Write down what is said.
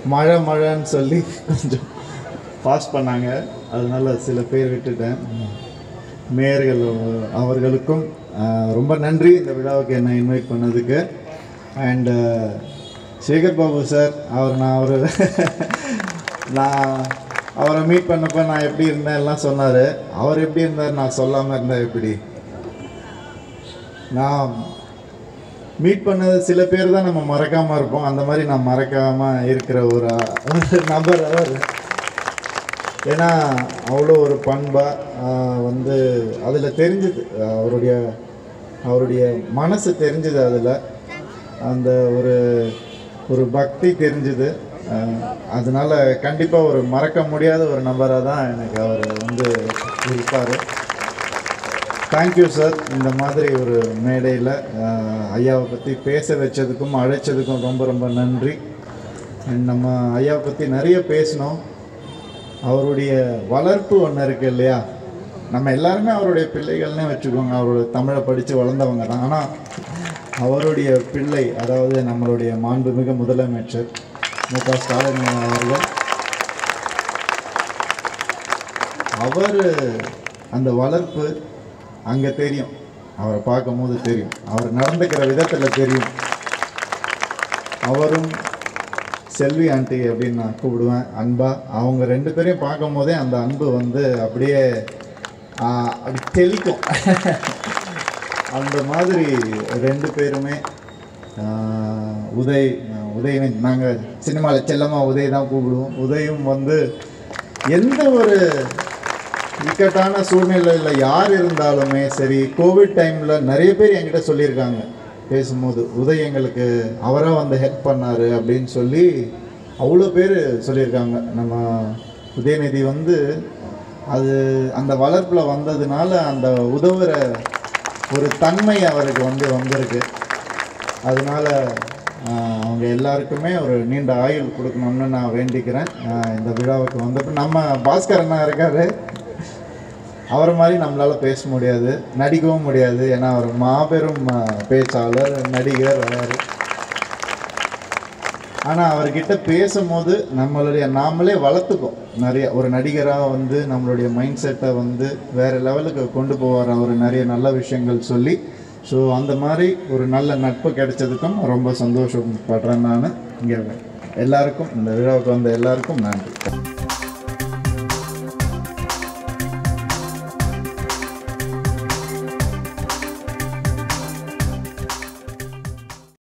மழை மழைன்னு சொல்லி கொஞ்சம் பாஸ் பண்ணாங்க அதனால சில பேர் விட்டுட்டேன் மேயர்கள் அவர்களுக்கும் ஆஹ், ரொம்ப நன்றி இந்த விழாவுக்கு என்னை இன்வைட் பண்ணதுக்கு அண்டு சேகர் பாபு சார் அவர் நான் அவர் நான் அவரை மீட் பண்ணப்போ நான் எப்படி இருந்தேன் எல்லாம் சொன்னார் அவர் எப்படி இருந்தார் நான் சொல்லாமல் இருந்தேன் எப்படி நான் மீட் பண்ணது சில பேர் தான் நம்ம மறக்காமல் இருப்போம் அந்த மாதிரி நான் மறக்காமல் இருக்கிற ஒரு ஒரு நபர் அவர் ஏன்னா அவ்வளோ ஒரு பண்பாக வந்து அதில் தெரிஞ்சுது அவருடைய அவருடைய மனசு தெரிஞ்சுது அதில் அந்த ஒரு ஒரு பக்தி தெரிஞ்சுது ஆஹ் அதனால கண்டிப்பாக ஒரு மறக்க முடியாத ஒரு நபராக தான் எனக்கு அவர் வந்து இருப்பார் தேங்க்யூ சார் இந்த மாதிரி ஒரு மேடையில் ஐயாவை பற்றி பேச வச்சதுக்கும் அழைச்சதுக்கும் ரொம்ப ரொம்ப நன்றி And நம்ம ஐயாவை பற்றி நிறைய பேசினோம் அவருடைய வளர்ப்பு ஒன்று இருக்கு இல்லையா நம்ம எல்லாருமே அவருடைய பிள்ளைகள்னே வச்சுக்கோங்க அவரோட தமிழை படித்து வளர்ந்தவங்க தான் ஆனால் அவருடைய பிள்ளை அதாவது நம்மளுடைய மாண்புமிகு முதலமைச்சர் மு க ஸ்டாலின் அவர்கள் அவர் அந்த வளர்ப்பு அங்கே தெரியும் அவரை பார்க்கும்போது தெரியும் அவர் நடந்துக்கிற விதத்தில் தெரியும் அவரும் செல்வி ஆண்டி அப்படின்னு நான் கூப்பிடுவேன் அன்பா அவங்க ரெண்டு பேரையும் பார்க்கும் போதே அந்த அன்பு வந்து அப்படியே ஆ, அப்படி தெளிக்கும் அந்த மாதிரி ரெண்டு பேருமே ஆ, உதய் உதய் நாங்கள் சினிமாவில் செல்லமாக உதய் தான் கூப்பிடுவோம் உதயும் வந்து எந்த ஒரு இக்கட்டான சூழ்நிலையில் யார் இருந்தாலுமே சரி கோவிட் டைமில் நிறைய பேர் என்கிட்ட சொல்லியிருக்காங்க பேசும்போது உதய் எங்களுக்கு அவராக வந்து ஹெல்ப் பண்ணார் அப்படின்னு சொல்லி அவ்வளோ பேர் சொல்லியிருக்காங்க நம்ம உதயநிதி வந்து அது அந்த வளர்ப்பில் வந்ததுனால அந்த உதவுற ஒரு தன்மை அவருக்கு வந்து வந்திருக்கு அதனால ஆஹ், அவங்க எல்லாருக்குமே ஒரு நீண்ட ஆயுள் கொடுக்கணும்னு நான் வேண்டிக்கிறேன் ஆஹ், இந்த விழாவுக்கு வந்தப்ப நம்ம பாஸ்கர் அண்ணா இருக்காரு அவரை மாதிரி நம்மளால் பேச முடியாது நடிக்கவும் முடியாது ஏன்னா அவர் மாபெரும் ஆஹ், பேச்சாளர் நடிகர் அவர் ஆனால் அவர்கிட்ட பேசும்போது நம்மளுடைய நாமளே வளர்த்துக்கோம் நிறைய ஒரு நடிகராக வந்து நம்மளுடைய மைண்ட் செட்டை வந்து வேறு லெவலுக்கு கொண்டு போவார் அவர் நிறைய நல்ல விஷயங்கள் சொல்லி ஸோ அந்த மாதிரி ஒரு நல்ல நட்பு கிடைச்சதுக்கும் ரொம்ப சந்தோஷப்படுறேன் நான் இங்கே எல்லாருக்கும் இந்த விழாவுக்கு வந்த எல்லாருக்கும் நன்றி